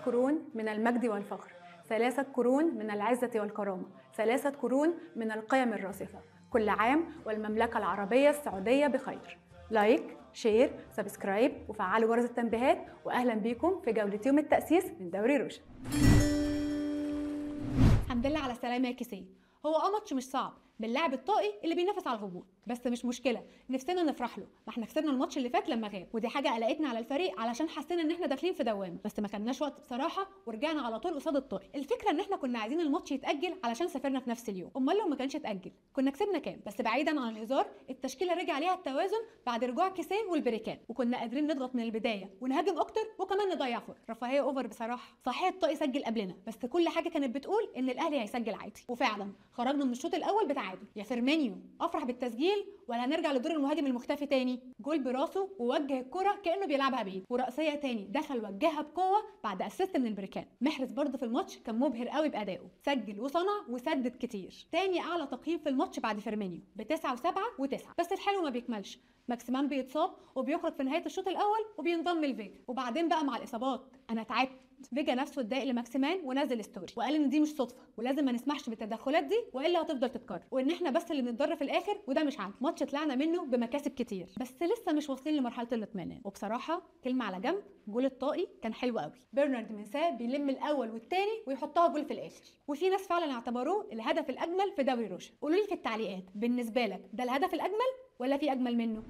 قرون من المجد والفخر ثلاثة قرون من العزة والكرامة ثلاثة قرون من القيم الراسخة كل عام والمملكة العربية السعودية بخير لايك شير سبسكرايب وفعلوا جرس التنبيهات واهلا بيكم في جولة يوم التأسيس من دوري روشن الحمد لله على السلامة يا كيسيه هو اه ماتش مش صعب باللاعب الطائي اللي بينافس على الهبوط بس مش مشكله نفسنا نفرح له ما احنا خسرنا الماتش اللي فات لما غاب ودي حاجه قلقتنا على الفريق علشان حسينا ان احنا داخلين في دوامه بس ما خدناش وقت بصراحه ورجعنا على طول قصاد الطائي الفكره ان احنا كنا عايزين الماتش يتاجل علشان سافرنا في نفس اليوم امال لو ما كانش اتاجل كنا كسبنا كام بس بعيدا عن الهزار التشكيله رجع عليها التوازن بعد رجوع كيسيه والبريكان وكنا قادرين نضغط من البدايه ونهاجم اكتر وكمان نضيع فرص رفاهيه اوفر بصراحه صحيح الطائي سجل قبلنا بس كل حاجه كانت بتقول ان الاهلي هيسجل عادي وفعلا خرجنا من الشوط الاول بتعادل يا فيرمينيو افرح بالتسجيل ولا هنرجع لدور المهاجم المختفي تاني جول براسه ووجه الكره كانه بيلعبها بايده وراسيه تاني دخل وجهها بقوه بعد اسيست من البريكان محرز برضه في الماتش كان مبهر قوي بادائه سجل وصنع وسدد كتير تاني اعلى تقييم في الماتش بعد فيرمينيو بتسعة وسبعة وتسعة بس الحلو ما بيكملش ماكسيمان بيتصاب وبيخرج في نهايه الشوط الاول وبينضم لفيجا وبعدين بقى مع الاصابات انا تعبت فيجا نفسه اتضايق لماكسيمان ونزل ستوري وقال ان دي مش صدفه ولازم ما نسمحش بالتدخلات دي والا هتفضل تتكرر وان احنا بس اللي بنتضرر في الاخر وده مش عادل ماتش طلعنا منه بمكاسب كتير بس لسه مش واصلين لمرحله الاطمئنان وبصراحه كلمه على جنب جول الطائي كان حلو قوي برنارد منساه بيلم الاول والتاني ويحطها جول في الاخر وفي ناس فعلا اعتبروه الهدف الاجمل في دوري روشن قولوا لي في التعليقات بالنسبه لك ده الهدف الاجمل ولا في اجمل منه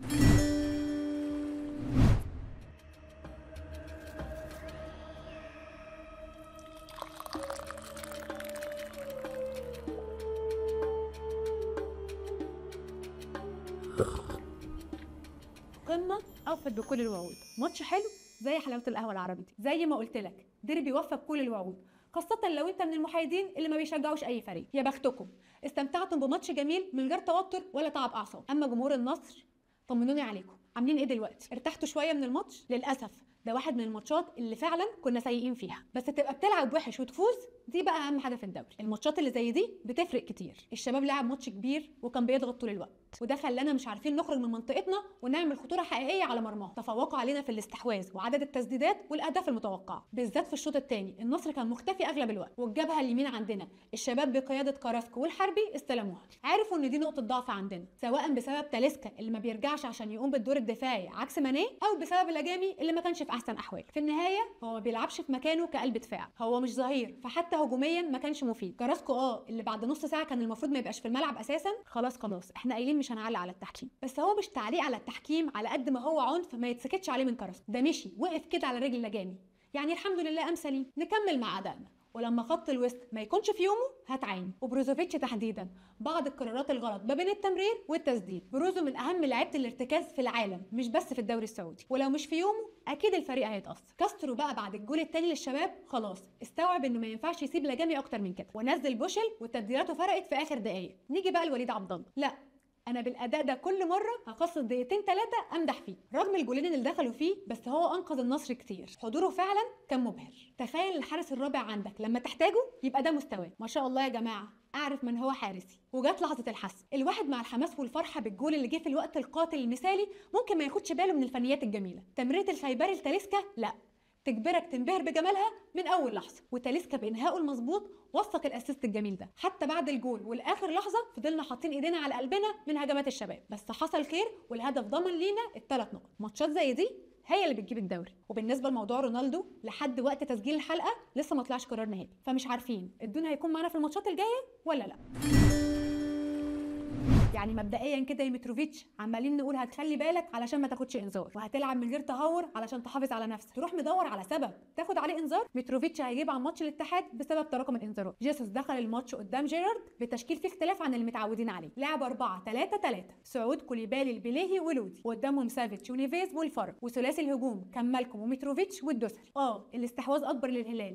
قمه اوفت بكل الوعود ماتش حلو زي حلاوه القهوه العربي دي زي ما قلت لك ديربي وفى بكل الوعود خاصة لو انت من المحايدين اللي ما بيشجعوش اي فريق يا بختكم استمتعتم بماتش جميل من غير توتر ولا تعب اعصاب اما جمهور النصر طمنوني عليكم عاملين ايه دلوقتي ارتحتوا شويه من الماتش للاسف ده واحد من الماتشات اللي فعلا كنا سيئين فيها بس تبقى بتلعب وحش وتفوز دي بقى اهم حاجه في الدوري الماتشات اللي زي دي بتفرق كتير الشباب لعب ماتش كبير وكان بيضغط طول الوقت وده خلانا مش عارفين نخرج من منطقتنا ونعمل خطوره حقيقيه على مرماهم تفوقوا علينا في الاستحواذ وعدد التسديدات والاهداف المتوقعه بالذات في الشوط الثاني النصر كان مختفي اغلب الوقت والجبهه اليمين عندنا الشباب بقياده كراسكو والحربي استلموها عرفوا ان دي نقطه ضعف عندنا سواء بسبب تاليسكا اللي ما بيرجعش عشان يقوم بالدور الدفاعي عكس مانيه او بسبب الاجامي اللي ما كانش في احسن احواله في النهايه هو ما بيلعبش في مكانه كقلب دفاع هو مش ظهير فحتى هجوميا ما كانش مفيد كراسكو اه اللي بعد نص ساعه كان المفروض ما يبقاش في الملعب اساسا خلاص خلاص احنا قايلين مش هنعلق على التحكيم بس هو مش تعليق على التحكيم على قد ما هو عنف ما يتسكتش عليه من كراسكو ده مشي وقف كده على رجل لجاني يعني الحمد لله امثل ليه نكمل مع ادائنا ولما خط الوسط ما يكونش في يومه هتعين وبروزوفيتش تحديدا بعض القرارات الغلط ما بين التمرير والتسديد بروزو من اهم لعيبه الارتكاز في العالم مش بس في الدوري السعودي ولو مش في يومه اكيد الفريق هيتاثر كاسترو بقى بعد الجول الثاني للشباب خلاص استوعب انه ما ينفعش يسيب لجامي اكتر من كده ونزل بوشل وتبديلاته فرقت في اخر دقائق نيجي بقى لوليد عبد الله لا انا بالاداء ده كل مره هخصص دقيقتين ثلاثه امدح فيه رغم الجولين اللي دخلوا فيه بس هو انقذ النصر كتير حضوره فعلا كان مبهر تخيل الحارس الرابع عندك لما تحتاجه يبقى ده مستواه ما شاء الله يا جماعه اعرف من هو حارسي وجات لحظه الحسم الواحد مع الحماس والفرحه بالجول اللي جه في الوقت القاتل المثالي ممكن ما ياخدش باله من الفنيات الجميله تمريره الخيبري لتاليسكا لا تجبرك تنبهر بجمالها من اول لحظه وتاليسكا بانهائه المظبوط وثق الاسيست الجميل ده حتى بعد الجول والاخر لحظه فضلنا حاطين ايدينا على قلبنا من هجمات الشباب بس حصل خير والهدف ضمن لينا الثلاث نقط ماتشات زي دي هي اللي بتجيب الدوري وبالنسبه لموضوع رونالدو لحد وقت تسجيل الحلقه لسه ما طلعش قرار نهائي فمش عارفين الدون هيكون معانا في الماتشات الجايه ولا لا يعني مبدئيا كده يا متروفيتش عمالين نقول هتخلي بالك علشان ما تاخدش انذار وهتلعب من غير تهور علشان تحافظ على نفسك تروح مدور على سبب تاخد عليه انذار متروفيتش هيجيب عن ماتش الاتحاد بسبب تراكم الانذارات جيسوس دخل الماتش قدام جيرارد بتشكيل فيه اختلاف عن المتعودين عليه لعب 4 3 3 سعود كوليبالي البليهي ولودي وقدامهم سافيتش ونيفيز والفرج وثلاثي الهجوم كان مالكم ومتروفيتش والدوسري اه الاستحواذ اكبر للهلال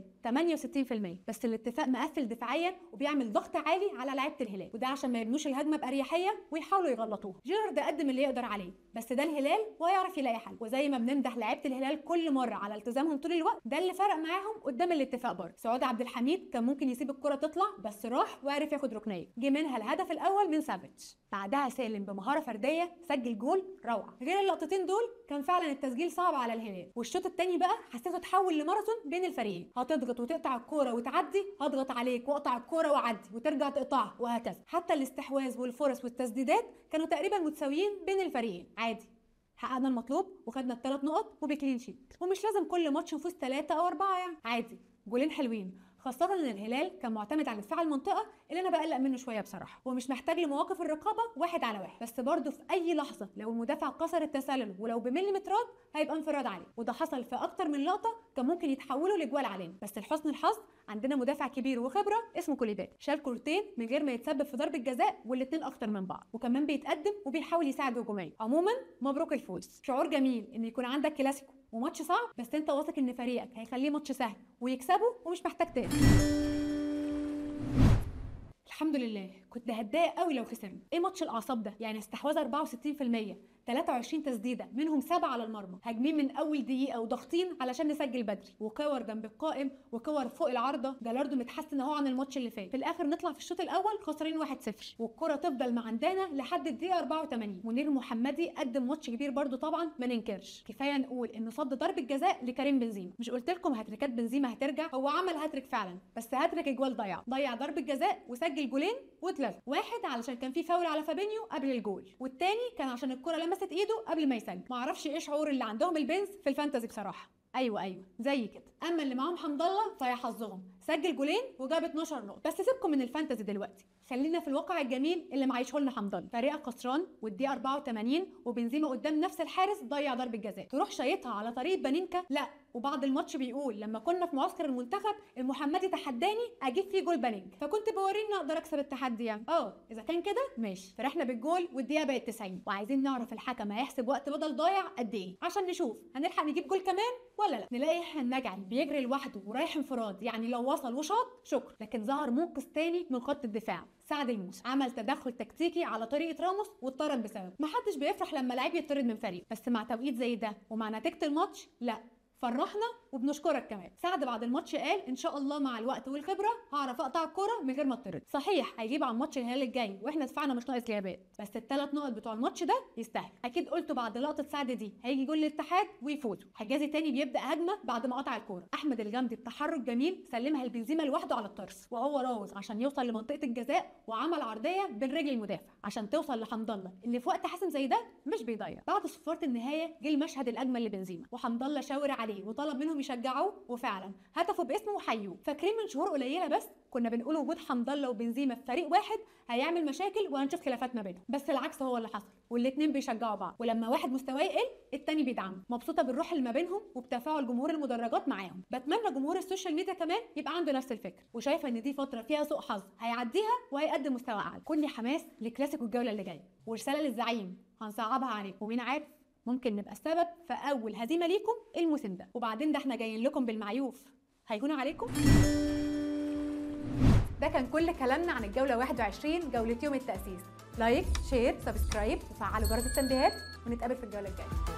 68% بس الاتفاق مقفل دفاعيا وبيعمل ضغط عالي على لعيبه الهلال وده عشان ما يبنوش الهجمه باريحيه شويه ويحاولوا يغلطوها جيرارد قدم اللي يقدر عليه بس ده الهلال وهيعرف يلاقي حل وزي ما بنمدح لعيبه الهلال كل مره على التزامهم طول الوقت ده اللي فرق معاهم قدام الاتفاق برضه سعود عبد الحميد كان ممكن يسيب الكره تطلع بس راح وعرف ياخد ركنيه جه منها الهدف الاول من سافيتش بعدها سالم بمهاره فرديه سجل جول روعه غير اللقطتين دول كان فعلا التسجيل صعب على الهلال والشوط الثاني بقى حسيته اتحول لماراثون بين الفريقين هتضغط وتقطع الكوره وتعدي هضغط عليك واقطع الكوره واعدي وترجع تقطعها وهكذا حتى الاستحواذ والفرص والتسديدات كانوا تقريبا متساويين بين الفريقين عادي حققنا المطلوب وخدنا الثلاث نقط وبكلين شيت ومش لازم كل ماتش نفوز ثلاثة أو أربعة يعني عادي جولين حلوين خاصة إن الهلال كان معتمد على دفاع المنطقة اللي أنا بقلق منه شوية بصراحة ومش محتاج لمواقف الرقابة واحد على واحد بس برضه في أي لحظة لو المدافع كسر التسلل ولو بمليمترات هيبقى انفراد عليه وده حصل في أكتر من لقطة كان ممكن يتحولوا لجوال علينا بس لحسن الحظ عندنا مدافع كبير وخبرة اسمه كوليبات شال كورتين من غير ما يتسبب في ضربة جزاء والاتنين أكتر من بعض وكمان بيتقدم وبيحاول يساعد هجوميا عموما مبروك الفوز شعور جميل إن يكون عندك كلاسيكو وماتش صعب بس انت واثق ان فريقك هيخليه ماتش سهل ويكسبه ومش محتاج تاني الحمد لله كنت هتضايق قوي لو خسرنا ايه ماتش الاعصاب ده يعني استحواذ 64% 23 تسديده منهم سبعه على المرمى هاجمين من اول دقيقه وضاغطين علشان نسجل بدري وكور جنب القائم وكور فوق العارضه جالاردو متحسن اهو عن الماتش اللي فات في الاخر نطلع في الشوط الاول خسرين 1-0 والكره تفضل معندانا لحد الدقيقه 84 منير محمدي قدم ماتش كبير برده طبعا ما ننكرش كفايه نقول انه صد ضربه جزاء لكريم بنزيما مش قلت لكم هاتريكات بنزيما هترجع هو عمل هاتريك فعلا بس هاتريك اجوال ضيع ضيع ضربه جزاء وسجل جولين واتلغى واحد علشان كان في فاول على فابينيو قبل الجول والتاني كان عشان الكره لمست ايده قبل ما يسجل معرفش ايه شعور اللي عندهم البنز في الفانتزي بصراحه ايوه ايوه زي كده اما اللي معاهم حمد الله فيا حظهم سجل جولين وجاب 12 نقطه بس سيبكم من الفانتزي دلوقتي خلينا في الواقع الجميل اللي معيشه لنا حمد الله فريقك خسران والدقيقه 84 وبنزيما قدام نفس الحارس ضيع ضربه جزاء تروح شايطها على طريق بانينكا لا وبعد الماتش بيقول لما كنا في معسكر المنتخب المحمدي تحداني اجيب فيه جول بانينكا فكنت بوريني اقدر اكسب التحدي يعني اه اذا كان كده ماشي فرحنا بالجول والدقيقه بقت 90 وعايزين نعرف الحكم هيحسب وقت بدل ضايع قد ايه عشان نشوف هنلحق نجيب جول كمان ولا لا نلاقي يحيى النجعي بيجري لوحده ورايح انفراد يعني لو وصل وشاط شكرا لكن ظهر منقذ تاني من خط الدفاع سعد الموسى عمل تدخل تكتيكي على طريقه راموس واتطرد بسبب محدش بيفرح لما لعيب يطرد من فريق بس مع توقيت زي ده ومع نتيجه الماتش لا فرحنا وبنشكرك كمان سعد بعد الماتش قال ان شاء الله مع الوقت والخبره هعرف اقطع الكوره من غير ما اطرد صحيح هيجيب على الماتش الهلال الجاي واحنا دفعنا مش ناقص غيابات بس الثلاث نقط بتوع الماتش ده يستاهل اكيد قلتوا بعد لقطه سعد دي هيجي جول الاتحاد ويفوزوا حجازي تاني بيبدا هجمه بعد ما قطع الكوره احمد الجمدي بتحرك جميل سلمها لبنزيما لوحده على الطرس وهو راوز عشان يوصل لمنطقه الجزاء وعمل عرضيه بين رجل المدافع عشان توصل لحمد الله اللي في وقت حاسم زي ده مش بيضيع بعد صفاره النهايه جه المشهد الاجمل لبنزيما وحمد الله شاور عليه وطلب منهم يشجعوه وفعلا هتفوا باسمه وحيوه فاكرين من شهور قليله بس كنا بنقول وجود حمد الله وبنزيما في فريق واحد هيعمل مشاكل وهنشوف خلافات ما بينهم بس العكس هو اللي حصل والاتنين بيشجعوا بعض ولما واحد مستواه يقل التاني بيدعمه مبسوطه بالروح اللي ما بينهم وبتفاعل جمهور المدرجات معاهم بتمنى جمهور السوشيال ميديا كمان يبقى عنده نفس الفكره وشايفه ان دي فتره فيها سوء حظ هيعديها وهيقدم مستوى اعلى كل حماس لكلاسيكو الجوله اللي جايه ورساله للزعيم هنصعبها عليكم ومين عارف ممكن نبقى السبب في اول هزيمه ليكم الموسم ده وبعدين ده احنا جايين لكم بالمعيوف هيكون عليكم ده كان كل كلامنا عن الجولة 21 جولة يوم التأسيس لايك شير سبسكرايب وفعلوا جرس التنبيهات ونتقابل في الجولة الجاية